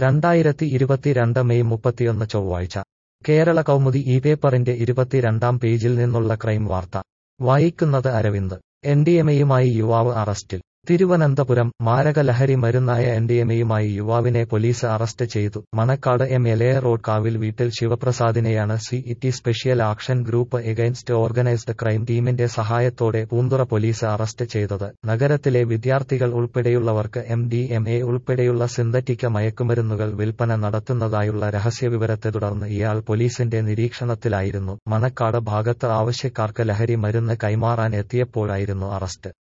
രണ്ടായിരത്തി ഇരുപത്തിരണ്ട് മെയ് മുപ്പത്തിയൊന്ന് ചൊവ്വാഴ്ച കേരള കൗമുദി ഈ പേപ്പറിന്റെ ഇരുപത്തിരണ്ടാം പേജിൽ നിന്നുള്ള ക്രൈം വാർത്ത വായിക്കുന്നത് അരവിന്ദ് എൻഡിഎമയുമായി യുവാവ് അറസ്റ്റിൽ തിരുവനന്തപുരം മാരക ലഹരി മരുന്നായ എൻഡിഎമയുമായി യുവാവിനെ പോലീസ് അറസ്റ്റ് ചെയ്തു Manacaud M L A road കാവിൽ വീട്ടിൽ ശിവപ്രസാദിനെയാണ് city special action group against organised crime ടീമിന്റെ സഹായത്തോടെ പൂന്തുറ പോലീസ് അറസ്റ്റ് ചെയ്തത് നഗരത്തിലെ വിദ്യാർത്ഥികൾ ഉൾപ്പെടെയുള്ളവർക്ക് എം ഡി എം എ ഉൾപ്പെടെയുള്ള സിന്തറ്റിക് മയക്കുമരുന്നുകൾ വിൽപ്പന നടത്തുന്നതായുള്ള രഹസ്യവിവരത്തെ തുടർന്ന് ഇയാൾ പോലീസിന്റെ നിരീക്ഷണത്തിലായിരുന്നു മണക്കാട് ഭാഗത്ത് ആവശ്യക്കാർക്ക് ലഹരി മരുന്ന് കൈമാറാൻ എത്തിയപ്പോഴായിരുന്നു അറസ്റ്റ്